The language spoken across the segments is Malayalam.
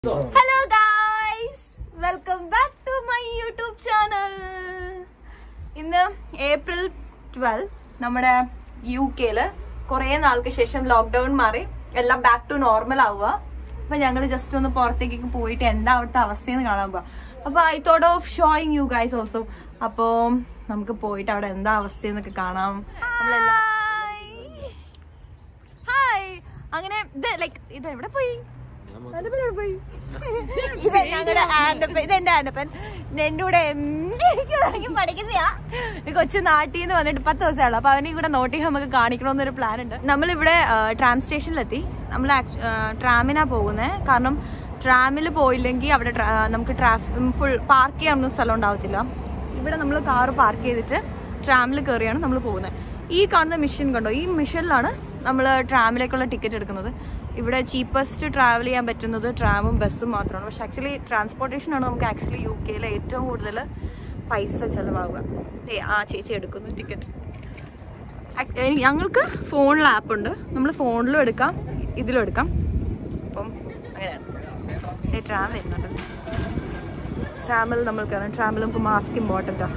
Hello guys welcome back to my YouTube channel ഇന്ന് ഏപ്രിൽ ട്വൽവ് നമ്മുടെ യു കെയില് കുറെ നാൾക്ക് ശേഷം ലോക്ക്ഡൌൺ മാറി എല്ലാം ബാക്ക് ടു നോർമൽ ആവുക അപ്പൊ ഞങ്ങൾ ജസ്റ്റ് ഒന്ന് പുറത്തേക്ക് പോയിട്ട് എന്താ അവിടുത്തെ അവസ്ഥയെന്ന് കാണാൻ പോവാ അപ്പൊ I thought of showing you guys also അപ്പോ നമുക്ക് പോയിട്ട് അവിടെ എന്താ അവസ്ഥയെന്നൊക്കെ കാണാം ഹായ് അങ്ങനെ ഇത് ലൈക്ക് ഇത് എവിടെ പോയി ആൻഡപ്പൻ എവിടെ പോയി ഇത് ഞങ്ങളുടെ ആൻഡപ്പൻ ഇത് എന്റെ ആൻഡപ്പൻ എന്റെ കൂടെ എനിക്ക് പഠിക്കുന്നയാ ഈ കൊച്ചു നാട്ടിൽ നിന്ന് വന്നിട്ട് പത്ത് ദിവസമുള്ളൂ അപ്പൊ അവനെ ഇവിടെ നോട്ടിങ് നമുക്ക് കാണിക്കണമെന്നൊരു പ്ലാൻ ഉണ്ട് നമ്മളിവിടെ ട്രാം സ്റ്റേഷനിലെത്തി നമ്മൾ ട്രാമിനാ പോകുന്നത് കാരണം ട്രാമിൽ പോയില്ലെങ്കിൽ അവിടെ tra- നമുക്ക് ട്രാഫിക് ഫുൾ പാർക്ക് ചെയ്യാനൊന്നും സ്ഥലം ഉണ്ടാവത്തില്ല ഇവിടെ നമ്മൾ കാർ പാർക്ക് ചെയ്തിട്ട് ട്രാമിൽ കയറിയാണ് നമ്മൾ പോകുന്നത് ഈ കാണുന്ന മിഷൻ കണ്ടോ ഈ മിഷനിലാണ് നമ്മൾ ട്രാമിലേക്കുള്ള ടിക്കറ്റ് എടുക്കുന്നത് ഇവിടെ ചീപ്പസ്റ്റ് ട്രാവൽ ചെയ്യാൻ പറ്റുന്നത് ട്രാമും ബസ്സും മാത്രമാണ് പക്ഷെ ആക്ച്വലി ട്രാൻസ്പോർട്ടേഷൻ ആണ് നമുക്ക് ആക്ച്വലി യു കെയിലെ ഏറ്റവും കൂടുതൽ പൈസ ചിലവാകുക ദേ, ആ ചേച്ചി എടുക്കുന്നു ടിക്കറ്റ് ഞങ്ങൾക്ക് ഫോണിൽ ആപ്പ് ഉണ്ട് നമ്മൾ ഫോണിലും എടുക്കാം ഇതിലും എടുക്കാം അപ്പം അങ്ങനെയാണ് ട്രാം വരുന്നുണ്ട് ട്രാമിൽ നമ്മൾ കയറാം ട്രാമിൽ നമുക്ക് മാസ്ക് ഇമ്പോർട്ടൻ്റാണ്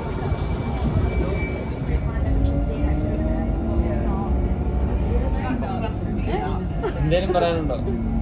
എന്തേലും പറയാനുണ്ടോ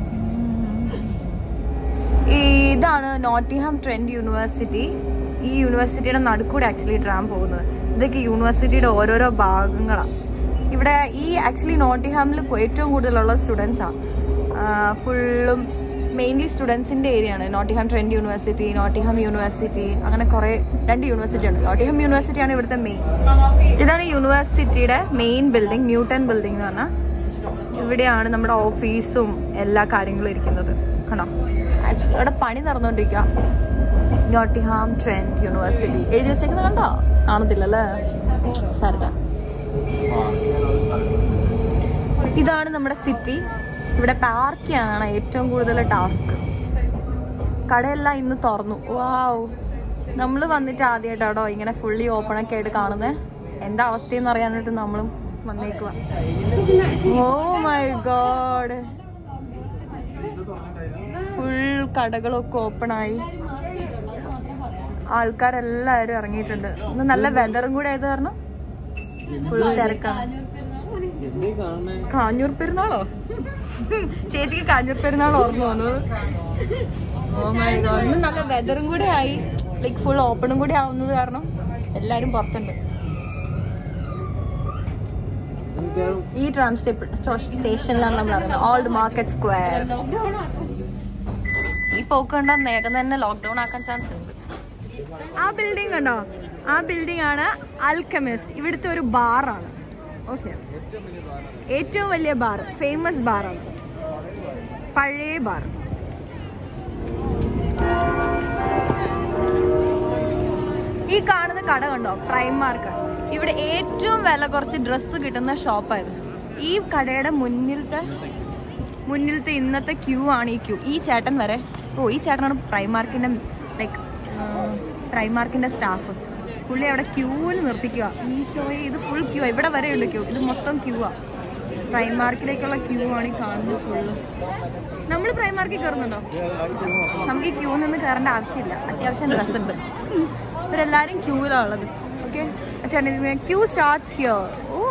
ഇതാണ് നോട്ടിംഗ്ഹാം ട്രെൻഡ് യൂണിവേഴ്സിറ്റി ഈ യൂണിവേഴ്സിറ്റിയുടെ നടുക്കൂടെ ആക്ച്വലി ട്രാം പോകുന്നത് ഇതൊക്കെ യൂണിവേഴ്സിറ്റിയുടെ ഓരോരോ ഭാഗങ്ങളാണ് ഇവിടെ ഈ ആക്ച്വലി നോട്ടിംഗ്ഹാമിൽ ഏറ്റവും കൂടുതലുള്ള സ്റ്റുഡൻസാണ് ഫുള്ളും മെയിൻലി സ്റ്റുഡൻസിൻ്റെ ഏരിയ ആണ് Nottingham Trent University Nottingham University അങ്ങനെ കുറേ രണ്ട് യൂണിവേഴ്സിറ്റി ഉണ്ട് നോട്ടിംഗ്ഹാം യൂണിവേഴ്സിറ്റിയാണ് ഇവിടുത്തെ മെയിൻ ഇതാണ് യൂണിവേഴ്സിറ്റിയുടെ മെയിൻ ബിൽഡിംഗ് ന്യൂട്ടൺ ബിൽഡിംഗ് എന്ന് പറഞ്ഞാൽ ഇവിടെയാണ് നമ്മുടെ ഓഫീസും എല്ലാ കാര്യങ്ങളും ഇരിക്കുന്നത് കണ്ടോ ആക്ച്വലി അവിടെ പണി നടന്നുകൊണ്ടിരിക്കുക നോട്ടിഹാം ട്രെൻഡ് യൂണിവേഴ്സിറ്റി എഴുതി വെച്ചേക്കുന്നത് കണ്ടോ കാണത്തില്ലല്ലേ സാരല്ല ഇതാണ് നമ്മുടെ സിറ്റി ഇവിടെ പാർക്ക് ചെയ്യാനാണ് ഏറ്റവും കൂടുതൽ ടാസ്ക് കടയെല്ലാം ഇന്ന് തുറന്നു വാവ് നമ്മൾ വന്നിട്ട് ആദ്യമായിട്ടാണോ ഇങ്ങനെ ഫുള്ളി ഓപ്പൺ ഒക്കെ ആയിട്ട് കാണുന്നത് എന്താ അവസ്ഥയെന്ന് അറിയാനായിട്ട് നമ്മളും വന്നേക്കുക ഓ മൈ ഗോഡ് ഫുൾ കടകളൊക്കെ ഓപ്പൺ ആയി ആൾക്കാരെല്ലാവരും ഇറങ്ങിയിട്ടുണ്ട് ഇന്ന് നല്ല വെതറും കൂടെ ആയത് കാരണം ഫുൾ തിരക്കാണ് എന്തേ കാണണേ കാഞ്ഞൂർ പെരുന്നാളോ ചേച്ചിക്ക് കാഞ്ഞൂർ പെരുന്നാൾ ഓർമ്മ വന്നത് ഓ മൈ ഗോഡ് ഇന്ന് നല്ല വെതറും കൂടെ ആയി ലൈക്ക് ഫുൾ ഓപ്പണും കൂടെ ആവുന്നത് കാരണം എല്ലാരും പുറത്തുണ്ട് എനിക്കാരും ഈ ട്രാം സ്റ്റേഷനിലാണ് നമ്മൾ അറിയുന്നത് ഓൾഡ് മാർക്കറ്റ് സ്ക്വയർ ഈ പോക്ക് കണ്ടാ നേരം തന്നെ ലോക്ക്ഡൌൺ ആക്കാൻ ചാൻസ് ഉണ്ട് ആ ബിൽഡിംഗ് കണ്ടോ ആ ബിൽഡിംഗ് ആണ് അൽക്കമിസ്റ്റ് ഇവിടുത്തെ ഒരു ബാറാണ് ഓക്കെ ഏറ്റവും വലിയ ബാർ ഫേമസ് ബാറാണ് പഴയ ബാർ ഈ കാണുന്ന കട കണ്ടോ പ്രൈം മാർക്ക് ഇവിടെ ഏറ്റവും വില കുറച്ച് ഡ്രസ്സ് കിട്ടുന്ന ഷോപ്പായിരുന്നു ഈ കടയുടെ മുന്നിലത്തെ മുന്നിലത്തെ ഇന്നത്തെ ക്യൂ ആണ് ഈ ക്യൂ ഈ ചേട്ടൻ വരെ ഓ ഈ ചേട്ടനാണ് പ്രൈമാർക്കിന്റെ ലൈക്ക് പ്രൈമാർക്കിന്റെ സ്റ്റാഫ് പുള്ളി അവിടെ ക്യൂവിൽ നിർത്തിക്കുക ഈ ഷോയെ ഇത് ഫുൾ ക്യൂ ഇവിടെ വരെയുണ്ട് ക്യൂ ഇത് മൊത്തം ക്യൂ ആ പ്രൈമാർക്കിലേക്കുള്ള ക്യൂ ആണ് ഈ കാണുന്നത് ഫുള്ള് നമ്മൾ പ്രൈമാർക്കിൽ കയറുന്നുണ്ടോ നമുക്ക് ഈ ക്യൂ നിന്ന് കയറേണ്ട ആവശ്യമില്ല അത്യാവശ്യം ഡ്രസ് ഉണ്ട് ഇവരെല്ലാരും ക്യൂവിലാണ് ഉള്ളത് okay queue starts here oh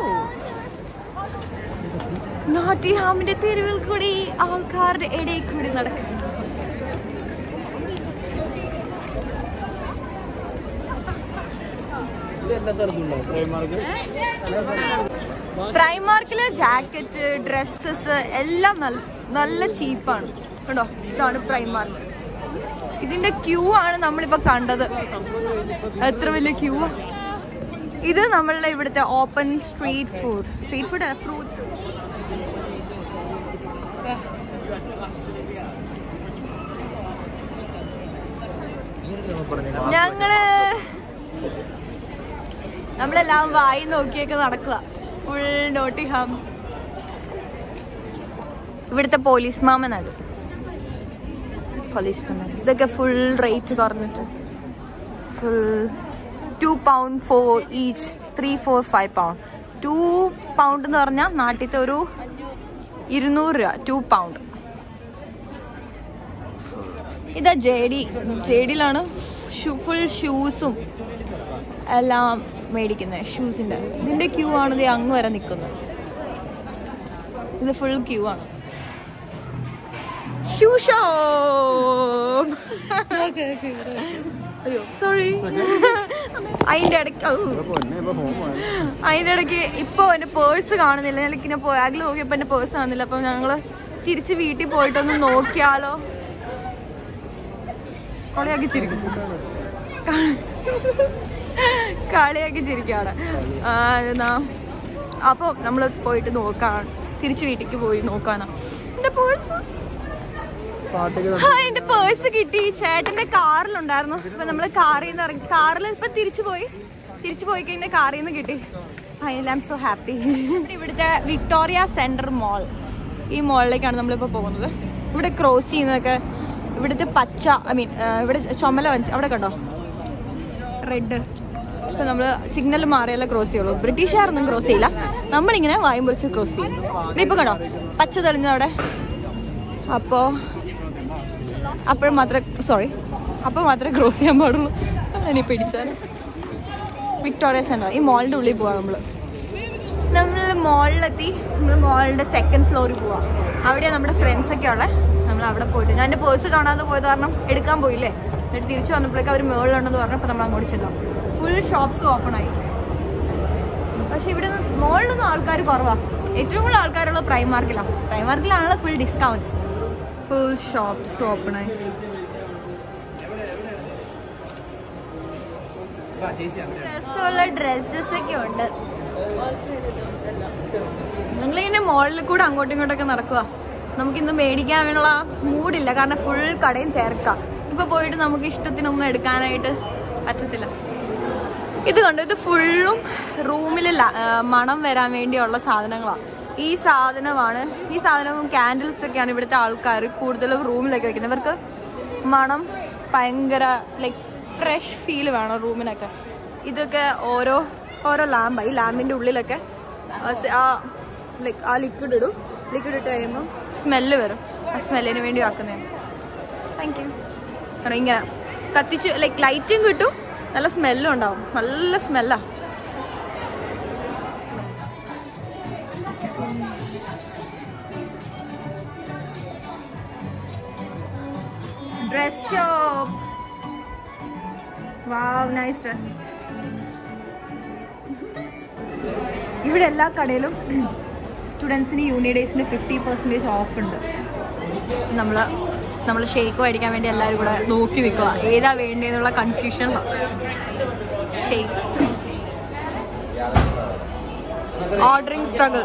നോട്ടിഹാമിന്റെ തെരുവിൽ കൂടി ആൾക്കാരുടെ ഇടയിൽ കൂടി നടക്കുന്നു ഇത് എല്ലാ സ്ഥലത്തുണ്ടോ പ്രൈമാർക്ക് പ്രൈമാർക്കില് ജാക്കറ്റ് ഡ്രസ്സസ് എല്ലാം നല്ല നല്ല ചീപ്പാണ് കേട്ടോ ഇതാണ് പ്രൈമാർക്ക് ഇതിന്റെ ക്യൂ ആണ് നമ്മളിപ്പോ കണ്ടത് എത്ര വലിയ ക്യൂ ഇത് നമ്മളുടെ ഇവിടുത്തെ open street food street food fruit ഞങ്ങള് നമ്മളെല്ലാം വായി നോക്കിയൊക്കെ നടക്കുക ഫുൾ നോട്ടിഹാം ഇവിടുത്തെ പോലീസ് മാമനാണ് പോലീസ് മാമൻ ഇതൊക്കെ ഫുൾ റേറ്റ് കുറഞ്ഞിട്ട് full two pound for each three four five pound two pound എന്ന് പറഞ്ഞാൽ നാട്ടിലത്തെ ഒരു ഇരുന്നൂറ് രൂപ ടു പൗണ്ട് ഇതാ ജെ ഡി ജെ ഡിയിലാണ് ഷൂ ഫുൾ ഷൂസും എല്ലാം മേടിക്കുന്നത് ഷൂസിന്റെ ഇതിന്റെ ക്യൂ ആണ് ഇത് അങ്ങ് വരെ നിൽക്കുന്നത് ഇത് ഫുൾ ക്യൂ ആണ് ഷൂ ഷോപ്പ് അയ്യോ സോറി അതിന്റെ ഇടയ്ക്ക് ഔ. അതിന്റെ ഇടയ്ക്ക് ഇപ്പൊ എന്റെ പേഴ്സ് കാണുന്നില്ല ഞാൻ ഇങ്ങനെ ബാഗിൽ നോക്കിയപ്പോ എന്റെ പേഴ്സ് കാണുന്നില്ല അപ്പൊ ഞങ്ങള് തിരിച്ച് വീട്ടിൽ പോയിട്ടൊന്ന് നോക്കിയാലോ കളിയാക്കി ചിരിക്കും കളിയാക്കി ചിരിക്കാണ് ആ, എന്നാ അപ്പോൾ നമ്മൾ പോയിട്ട് നോക്കാൻ തിരിച്ച് വീട്ടിലേക്ക് പോയി നോക്കാനാ എന്റെ പേഴ്സ് ആ എന്റെ പേഴ്സ് കിട്ടി ചേട്ടന്റെ കാറിലുണ്ടായിരുന്നു ഇപ്പൊ നമ്മള് കാറിൽ നിന്ന് ഇറങ്ങി കാറിൽ ഇപ്പൊ തിരിച്ചു പോയി തിരിച്ചു പോയി കഴിഞ്ഞാൽ കാറിൽ നിന്ന് കിട്ടി ഐ ആം സോ ഹാപ്പി ഇവിടുത്തെ വിക്ടോറിയ സെന്റർ മോൾ ഈ മോളിലേക്കാണ് നമ്മളിപ്പോ പോകുന്നത് ഇവിടെ ക്രോസ് ചെയ്യുന്നതൊക്കെ ഇവിടുത്തെ പച്ച ഐ മീൻ ഇവിടെ ചുമല വഞ്ചി അവിടെ കണ്ടോ റെഡ് ഇപ്പൊ നമ്മള് സിഗ്നൽ മാറിയല്ല ക്രോസ് ചെയ്യുള്ളൂ ബ്രിട്ടീഷുകാരൊന്നും ക്രോസ് ചെയ്യില്ല നമ്മളിങ്ങനെ വായും പൊളിച്ച് ക്രോസ് ചെയ്യും ഇതിപ്പോ കണ്ടോ പച്ച തെളിഞ്ഞത് അവിടെ അപ്പോ അപ്പോൾ മാത്രമേ സോറി അപ്പോൾ മാത്രമേ ക്രോസ് ചെയ്യാൻ പാടുള്ളൂ അതിനെ പിടിച്ചാൽ വിക്ടോറിയ സെന്റർ ഈ മോളിന്റെ ഉള്ളിൽ പോവാം നമ്മള് നമ്മൾ മോളിലെത്തി നമ്മൾ മോളിന്റെ സെക്കൻഡ് ഫ്ലോറിൽ പോവാം അവിടെയാണ് നമ്മുടെ ഫ്രണ്ട്സ് ഒക്കെ ഉള്ളത് നമ്മൾ അവിടെ പോയിട്ട് ഞാൻ എൻ്റെ പേഴ്സ് കാണാതെ പോയത് കാരണം എടുക്കാൻ പോയില്ലേ എന്നിട്ട് തിരിച്ചു വന്നപ്പോഴേക്കും അവർ മുകളിലുണ്ടെന്ന് പറഞ്ഞപ്പോൾ നമ്മൾ അങ്ങോട്ട് ചെല്ലാം ഫുൾ ഷോപ്സ് ഓപ്പൺ ആയി പക്ഷെ ഇവിടെ മോളിലൊന്നും ആൾക്കാർ കുറവാണ് ഏറ്റവും കൂടുതൽ ആൾക്കാരുള്ള പ്രൈമാർക്കിലാണ് പ്രൈമാർക്കിലാണല്ലോ full discounts full shops open ആയി ഡ്രസ്സുള്ള ഡ്രസ്സസ് ഒക്കെ ഉണ്ട് നിങ്ങളിങ്ങനെ മോളിൽ കൂടെ അങ്ങോട്ടും ഇങ്ങോട്ടൊക്കെ നടക്കുക നമുക്കിന്ന് മേടിക്കാനുള്ള മൂഡില്ല കാരണം ഫുൾ കടയും തിരക്കാം ഇപ്പൊ പോയിട്ട് നമുക്ക് ഇഷ്ടത്തിനൊന്നും എടുക്കാനായിട്ട് പറ്റത്തില്ല ഇത് കണ്ടോ ഇത് ഫുള്ളും റൂമിൽ മണം വരാൻ വേണ്ടിയുള്ള സാധനങ്ങളാണ് ഈ സാധനമാണ് ഈ സാധനവും ക്യാൻഡിൽസ് ഒക്കെയാണ് ഇവിടുത്തെ ആൾക്കാർ കൂടുതലും റൂമിലൊക്കെ വെക്കുന്നത് ഇവർക്ക് മണം ഭയങ്കര ലൈക്ക് ഫ്രഷ് ഫീൽ വേണം റൂമിനൊക്കെ ഇതൊക്കെ ഓരോ ഓരോ ലാമ്പാണ് ഈ ലാമ്പിൻ്റെ ഉള്ളിലൊക്കെ ആ സ- ആ ലൈക്ക് ആ ലിക്വിഡ് ഇടും ലിക്വിഡ് ഇട്ട് കഴിയുമ്പോൾ സ്മെല്ല് വരും ആ സ്മെല്ലിന് വേണ്ടി ആക്കുന്നതാണ് താങ്ക് യു കാരണം ഇങ്ങനെ കത്തിച്ച് ലൈക്ക് ലൈറ്റും കിട്ടും നല്ല സ്മെല്ലും ഉണ്ടാവും നല്ല സ്മെല്ലാ dress shop wow nice dress ഇവിടെ എല്ലാ കടയിലും സ്റ്റുഡൻസിന് യൂണി ഡേയ്സിന് ഫിഫ്റ്റി പെർസെൻറ്റേജ് ഓഫ് ഉണ്ട് നമ്മൾ നമ്മൾ ഷേക്ക് മേടിക്കാൻ വേണ്ടി എല്ലാവരും കൂടെ നോക്കി നിൽക്കുക ഏതാ വേണ്ടതെന്നുള്ള കൺഫ്യൂഷൻ ഷേക്ക് ഓർഡറിങ് സ്ട്രഗിൾ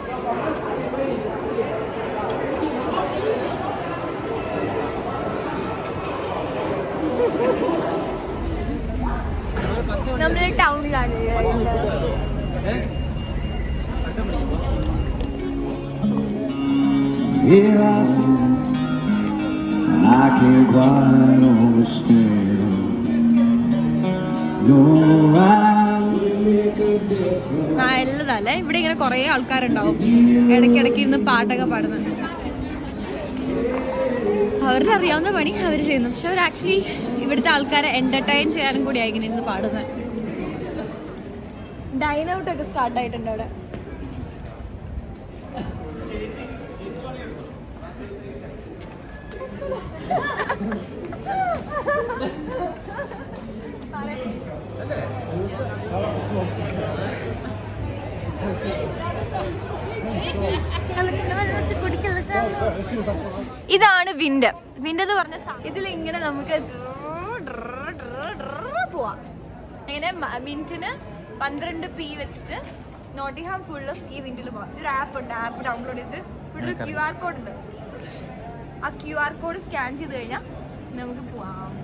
നമ്മൾ ടൗണിലാണ് Here I stand, I can't quite understand. No, I will make a difference. നല്ലതല്ലേ ഇവിടെ ഇങ്ങനെ കുറെ ആൾക്കാരുണ്ടാവും ഇടയ്ക്കിടയ്ക്ക് ഇരുന്ന് പാട്ടൊക്കെ പാടുന്നത് അവരുടെ അറിയാവുന്ന പണി അവർ ചെയ്യുന്നു പക്ഷെ അവർ ആക്ച്വലി ഇവിടുത്തെ ആൾക്കാരെ എന്റർടൈൻ ചെയ്യാനും കൂടി ആയിരിക്കും ഇന്ന് പാടുന്നത് ഡൈൻ ഔട്ട് ഒക്കെ സ്റ്റാർട്ട് ആയിട്ടുണ്ട് അവിടെ ഇതാണ് വിൻഡ് വിൻഡ് എന്ന് പറഞ്ഞ ഇതിൽ ഇങ്ങനെ നമുക്ക് പോവാം ഇങ്ങനെ മിനിറ്റിന് പന്ത്രണ്ട് പി വെച്ചിട്ട് നോട്ടിഹാം ഫുള്ളും ഈ വിൻഡിൽ പോവാം ഒരു ആപ്പ് ഉണ്ട് ആപ്പ് ഡൗൺലോഡ് ചെയ്തിട്ട് ഇവിടെ ഒരു ക്യു ആർ കോഡ് ഉണ്ട് ആ ക്യു ആർ കോഡ് സ്കാൻ ചെയ്ത് കഴിഞ്ഞാൽ നമുക്ക് പോവാം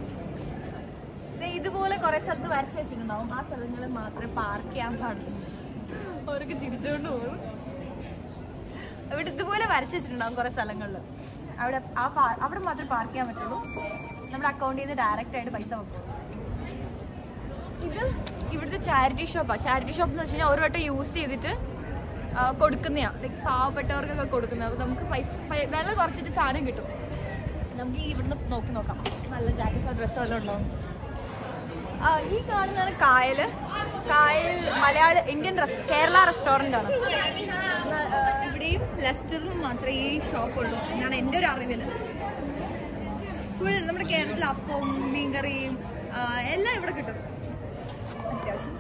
ദേ ഇതുപോലെ കുറെ സ്ഥലത്ത് വരച്ച് വെച്ചിട്ടുണ്ടാവും ആ സ്ഥലങ്ങളിൽ മാത്രമേ പാർക്ക് ചെയ്യാൻ പാടുള്ളൂ അവർക്ക് ചിരിച്ചോണ്ട് പോകും ഇവിടെ ഇതുപോലെ വരച്ച് വെച്ചിട്ടുണ്ടാവും കുറെ സ്ഥലങ്ങളിൽ അവിടെ ആ പാ- അവിടെ മാത്രമേ പാർക്ക് ചെയ്യാൻ പറ്റുള്ളൂ നമ്മുടെ അക്കൗണ്ടിൽ നിന്ന് ഡയറക്റ്റ് ആയിട്ട് പൈസ വെക്കും ഇത് ഇവിടുത്തെ ചാരിറ്റി ഷോപ്പാണ് ചാരിറ്റി ഷോപ്പ് എന്ന് വെച്ച് കഴിഞ്ഞാൽ ഒരു വട്ടം യൂസ് ചെയ്തിട്ട് ആ, കൊടുക്കുന്നതാണ് ലൈക്ക് പാവപ്പെട്ടവർക്കൊക്കെ കൊടുക്കുന്നത് അപ്പോൾ നമുക്ക് പൈസ പൈ- വില കുറച്ചിട്ട് സാധനം കിട്ടും നമുക്ക് ഈ ഇവിടുന്ന് നോക്കി നോക്കാം നല്ല ജാക്കറ്റോ ഡ്രസ്സോ എല്ലാം ഉണ്ടോ ആ, ഈ കാണുന്നതാണ് കായൽ കായൽ മലയാള ഇന്ത്യൻ റെസ്- കേരള റെസ്റ്റോറൻ്റ് ആണ് ആ, ഇവിടെയും ലെസ്റ്ററിലും മാത്രമേ ഈ ഷോപ്പുള്ളൂ എന്നാണ് എൻ്റെ ഒരു അറിവിൽ ഫുൾ നമ്മുടെ കേരളത്തിൽ അപ്പവും മീൻകറിയും ആ, എല്ലാം ഇവിടെ കിട്ടും അത്യാവശ്യം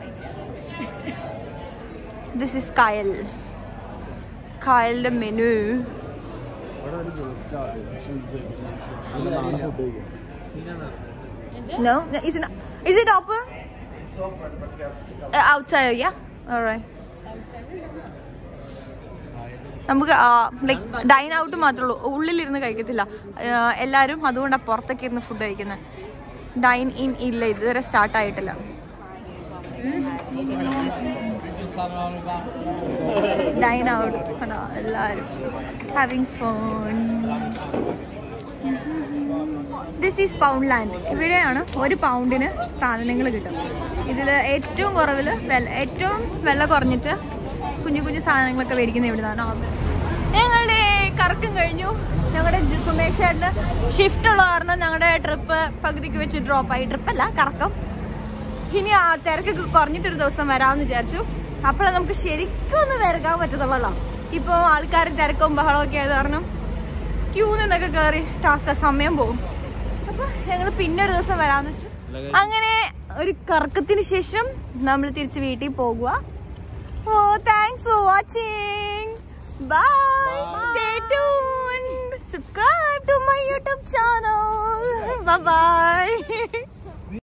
ദിസ് ഇസ് കായൽ കായലിന്റെ menu No, no, is it is it open? Uh, outside, yeah. All right. നമുക്ക് ലൈക്ക് ഡൈൻ ഔട്ട് മാത്രമേ ഉള്ളൂ ഉള്ളിലിരുന്ന് കഴിക്കത്തില്ല ആ, എല്ലാവരും അതുകൊണ്ടാണ് പുറത്തൊക്കെ ഇരുന്ന് ഫുഡ് കഴിക്കുന്നത് ഡൈൻ ഇൻ ഇല്ല ഇതുവരെ സ്റ്റാർട്ട് ആയിട്ടില്ല ഡൈൻ ഔട്ട് ആണോ എല്ലാവരും having phone this is Poundland ഇവിടെയാണ് ഒരു പൗണ്ടിന് സാധനങ്ങൾ കിട്ടും ഇതിൽ ഏറ്റവും കുറവിൽ വില ഏറ്റവും വില കുറഞ്ഞിട്ട് കുഞ്ഞു കുഞ്ഞു സാധനങ്ങളൊക്കെ മേടിക്കുന്ന ഇവിടുന്നാണ് ഞങ്ങളുടെ കറക്കം കഴിഞ്ഞു ഞങ്ങളുടെ സുമേഷേട്ടന് ഷിഫ്റ്റ് ഉള്ള കാരണം ഞങ്ങളുടെ ട്രിപ്പ് പകുതിക്ക് വെച്ച് ഡ്രോപ്പ് ആയി ട്രിപ്പല്ല കറക്കം ഇനി ആ തിരക്കൊക്കെ കുറഞ്ഞിട്ടൊരു ദിവസം വരാമെന്ന് വിചാരിച്ചു അപ്പോഴാണ് നമുക്ക് ശരിക്കും ഒന്ന് വരക്കാൻ പറ്റത്തുള്ളല്ലോ ഇപ്പൊ ആൾക്കാർ തിരക്കും ബഹളവും ഒക്കെ ആയത് കാരണം ക്യൂ നിന്നൊക്കെ കയറി ടാസ്ക് സമയം പോകും അപ്പൊ ഞങ്ങൾ പിന്നെ ഒരു ദിവസം വരാന്ന് വെച്ചു അങ്ങനെ ഒരു കറക്കത്തിന് ശേഷം നമ്മൾ തിരിച്ച് വീട്ടിൽ പോകുക oh thanks for watching bye stay tune subscribe to my YouTube channel by